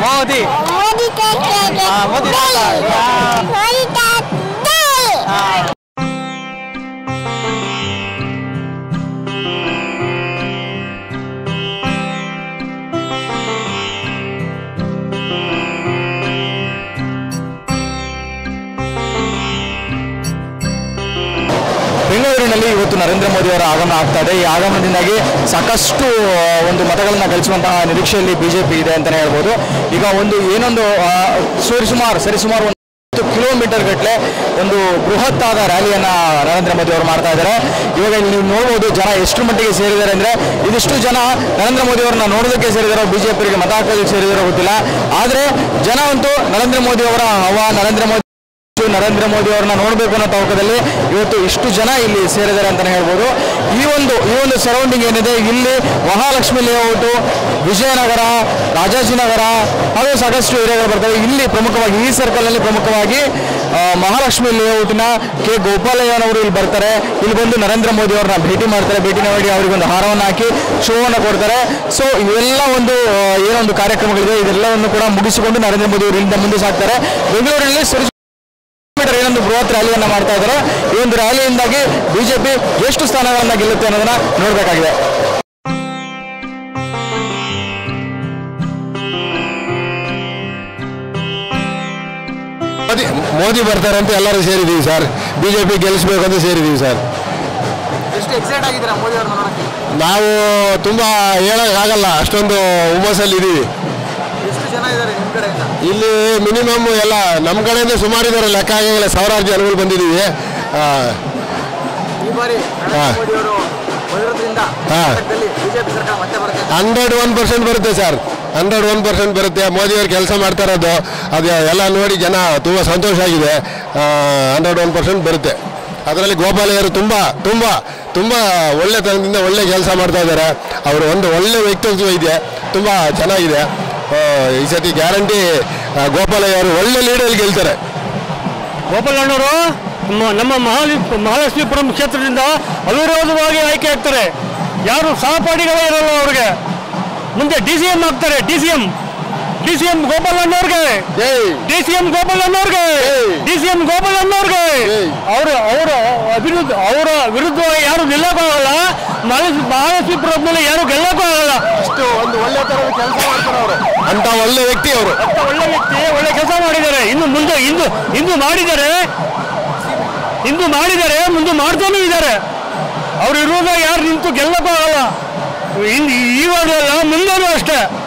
ಮೋದಿ ಮೋದಿ ಹಾ, ಮೋದಿ ತಾತ. ಮೋದಿ ತಾತ ಬೆಂಗಳೂರಿನಲ್ಲಿ ಇವತ್ತು ನರೇಂದ್ರ ಮೋದಿ ಅವರ ಆಗಮನ ಆಗ್ತಾ ಇದೆ ಈ ಆಗಮನದಿಂದಾಗಿ ಸಾಕಷ್ಟು ಆ, ಒಂದು ಮತಗಳನ್ನು ಗಳಿಸುವಂತಹ ನಿರೀಕ್ಷೆಯಲ್ಲಿ ಬಿಜೆಪಿ ಇದೆ ಅಂತಲೇ ಹೇಳ್ಬೋದು ಈಗ ಒಂದು ಏನೊಂದು ಆ, ಸರಿಸುಮಾರು ಸರಿಸುಮಾರು ಒಂದು ಹತ್ತು ಕಿಲೋಮೀಟರ್ ಗಟ್ಟಲೆ ಒಂದು ಬೃಹತ್ತಾದ ರ್ಯಾಲಿಯನ್ನ ನರೇಂದ್ರ ಮೋದಿ ಅವರು ಮಾಡ್ತಾ ಇದ್ದಾರೆ ಇವಾಗ ಇಲ್ಲಿ ನೀವು ನೋಡ್ಬೋದು ಜನ ಎಷ್ಟು ಮಟ್ಟಿಗೆ ಸೇರಿದ್ದಾರೆ ಅಂದ್ರೆ ಇದಿಷ್ಟು ಜನ ನರೇಂದ್ರ ಮೋದಿ ಅವರನ್ನ ನೋಡೋದಕ್ಕೆ ಸೇರಿದಾರೋ ಬಿಜೆಪಿಗೆ ಮತ ಹಾಕೋದಕ್ಕೆ ಸೇರಿದಾರೋ ಗೊತ್ತಿಲ್ಲ ಆದ್ರೆ ಜನ ಅಂತೂ ನರೇಂದ್ರ ಮೋದಿ ಅವರ ಹವಾ ನರೇಂದ್ರ ಮೋದಿ ನರೇಂದ್ರ ಮೋದಿ ಅವರನ್ನ ನೋಡಬೇಕು ಅನ್ನೋ ತವಕದಲ್ಲಿ ಇವತ್ತು ಇಷ್ಟು ಜನ ಇಲ್ಲಿ ಸೇರಿದ್ದಾರೆ ಅಂತಾನೆ ಹೇಳ್ಬೋದು ಈ ಒಂದು ಈ ಒಂದು ಸರೌಂಡಿಂಗ್ ಏನಿದೆ ಇಲ್ಲಿ ಮಹಾಲಕ್ಷ್ಮಿ ಲೇಔಟು ವಿಜಯನಗರ ರಾಜಾಜಿನಗರ ಹಾಗೂ ಸಾಕಷ್ಟು ಏರಿಯಾಗಳು ಬರ್ತವೆ ಇಲ್ಲಿ ಪ್ರಮುಖವಾಗಿ ಈ ಸರ್ಕಲ್ನಲ್ಲಿ ಪ್ರಮುಖವಾಗಿ ಆ, ಮಹಾಲಕ್ಷ್ಮಿ ಲೇಔಟಿನ ಕೆ ಗೋಪಾಲಯ್ಯನವರು ಇಲ್ಲಿ ಬರ್ತಾರೆ ಇಲ್ಲಿ ಬಂದು ನರೇಂದ್ರ ಮೋದಿ ಅವ್ರನ್ನ ಭೇಟಿ ಮಾಡ್ತಾರೆ ಭೇಟಿ ಮಾಡಿ ಅವರಿಗೆ ಒಂದು ಹಾರವನ್ನು ಹಾಕಿ ಶೋವನ್ನು ಕೊಡ್ತಾರೆ ಸೊ ಇವೆಲ್ಲ ಒಂದು ಆ, ಏನೊಂದು ಕಾರ್ಯಕ್ರಮಗಳಿದೆ ಇದೆಲ್ಲವನ್ನು ಕೂಡ ಮುಗಿಸಿಕೊಂಡು ನರೇಂದ್ರ ಮೋದಿ ಅವರು ಇಲ್ಲಿಂದ ಮುಂದೆ ಸಾಗ್ತಾರೆ ಬೆಂಗಳೂರಿನಲ್ಲಿ ಸರಿ ಕಿಲೋಮೀಟರ್ ಏನೊಂದು ಬೃಹತ್ ರ್ಯಾಲಿಯನ್ನ ಮಾಡ್ತಾ ಇದ್ದಾರೆ ಈ ಒಂದು ರ್ಯಾಲಿಯಿಂದಾಗಿ ಬಿಜೆಪಿ ಎಷ್ಟು ಸ್ಥಾನಗಳನ್ನ ಗೆಲ್ಲುತ್ತೆ ಅನ್ನೋದನ್ನ ನೋಡಬೇಕಾಗಿದೆ ಮೋದಿ ಮೋದಿ ಬರ್ತಾರೆ ಅಂತ ಎಲ್ಲರೂ ಸೇರಿದ್ದೀವಿ ಸರ್ ಬಿಜೆಪಿ ಗೆಲ್ಲಿಸ್ಬೇಕು ಅಂತ ಸೇರಿದ್ದೀವಿ ಸರ್ ಎಷ್ಟು ಎಕ್ಸೈಟ್ ಆಗಿದ್ದೀರಾ ಮೋದಿ ಅವ್ರನ್ನ ನೋಡಕ್ಕೆ ನಾವು ತುಂಬ ಹೇಳೋಕ್ಕಾಗಲ್ಲ ಅಷ್ಟೊಂದು ಹುಮ್ಮಸ್ಸಲ್ಲಿ ಇದ್ದೀವಿ ಎಷ್ಟು ಜನ ಇದ್ದಾರೆ ನಿಮ್ಮ ಕಡೆಯಿಂದ ಇಲ್ಲಿ ಮಿನಿಮಮ್ ಎಲ್ಲ ನಮ್ಮ ಕಡೆಯಿಂದ ಸುಮಾರು ಇದ್ದಾರೆ ಲೆಕ್ಕ ಆಗಂಗಿಲ್ಲ ಸಾವಿರಾರು ಜನಗಳು ಬಂದಿದ್ದೀವಿ ಆ, ಈ ಬಾರಿ ಹಾ. ನರೇಂದ್ರ ಮೋದಿ ಅವರು ಬರೋದ್ರಿಂದ ಹಾ. ಕರ್ನಾಟಕದಲ್ಲಿ ಬಿಜೆಪಿ ಸರ್ಕಾರ ಮತ್ತೆ ಬರುತ್ತೆ ಹಂಡ್ರೆಡ್ ಒನ್ ಪರ್ಸೆಂಟ್ ಬರುತ್ತೆ ಸರ್ ಹಂಡ್ರೆಡ್ ಒನ್ ಪರ್ಸೆಂಟ್ ಬರುತ್ತೆ ಮೋದಿಯವ್ರು ಕೆಲಸ ಮಾಡ್ತಾ ಇರೋದು ಅದು ಎಲ್ಲ ನೋಡಿ ಜನ ತುಂಬ ಸಂತೋಷ ಆಗಿದೆ ಹಂಡ್ರೆಡ್ ಒನ್ ಪರ್ಸೆಂಟ್ ಬರುತ್ತೆ ಅದರಲ್ಲಿ ಗೋಪಾಲಯ್ಯರು ತುಂಬ ತುಂಬ ತುಂಬ ಒಳ್ಳೆತನದಿಂದ ಒಳ್ಳೆ ಕೆಲಸ ಮಾಡ್ತಾ ಇದ್ದಾರೆ ಅವರು ಒಂದು ಒಳ್ಳೆ ವ್ಯಕ್ತಿತ್ವ ಇದೆ ತುಂಬ ಚೆನ್ನಾಗಿದೆ ಆ, ಈ ಸತಿ ಗ್ಯಾರಂಟಿ ಗೋಪಾಲಯ್ಯ ಅವರು ಒಳ್ಳೆ ಲೀಡಲ್ಲಿ ಗೆಲ್ತಾರೆ ಗೋಪಾಲಣ್ಣವರು ನಮ್ಮ ನಮ್ಮ ಮಹಾಲಿ ಮಹಾಲಕ್ಷ್ಮೀಪುರಂ ಕ್ಷೇತ್ರದಿಂದ ಅವಿರೋಧವಾಗಿ ಆಯ್ಕೆ ಆಗ್ತಾರೆ ಯಾರು ಸಹಪಾಠಿಗಳೇ ಇರಲ್ಲ ಅವ್ರಿಗೆ ಮುಂದೆ ಡಿ ಸಿ ಎಂ ಆಗ್ತಾರೆ D C M D C M ಗೋಪಾಲಣ್ಣವ್ರಿಗೆ ಡಿ ಸಿ ಎಂ ಗೋಪಾಲಣ್ಣವ್ರಿಗೆ ಡಿ ಸಿ ಎಂ ಗೋಪಾಲಣ್ಣವ್ರಿಗೆ ಅವರು ಅವರ ವಿರುದ್ಧ ಅವರ ವಿರುದ್ಧವಾಗಿ ಯಾರು ಗೆಲ್ಲಕ್ಕಾಗಲ್ಲ ಮಹಾಲಕ್ಷ್ಮಿ ಮಹಾಲಕ್ಷ್ಮೀಪುರದ ಮೇಲೆ ಯಾರು ಗೆಲ್ಲಕ್ಕಾಗಲ್ಲ ಅಷ್ಟು ಒಂದು ಒಳ್ಳೆ ಥರದ ಕೆಲಸ ಮಾಡ್ತಾರೆ ಅವರು ಅಂತ ಒಳ್ಳೆ ವ್ಯಕ್ತಿ ಅವರು ಅಂತ ಒಳ್ಳೆ ವ್ಯಕ್ತಿ ಒಳ್ಳೆ ಕೆಲಸ ಮಾಡಿದ್ದಾರೆ ಇನ್ನು ಮುಂದೆ ಇಂದು ಇಂದು ಮಾಡಿದ್ದಾರೆ ಇಂದು ಮಾಡಿದ್ದಾರೆ ಮುಂದೆ ಮಾಡ್ತಾನೂ ಇದ್ದಾರೆ ಅವ್ರು ಇರುವಾಗ ಯಾರು ನಿಂತು ಗೆಲ್ಲಕ್ಕೂ ಆಗಲ್ಲ ಇನ್ನು ಇವಾಗಲ್ಲ ಮುಂದೆನೂ ಅಷ್ಟೇ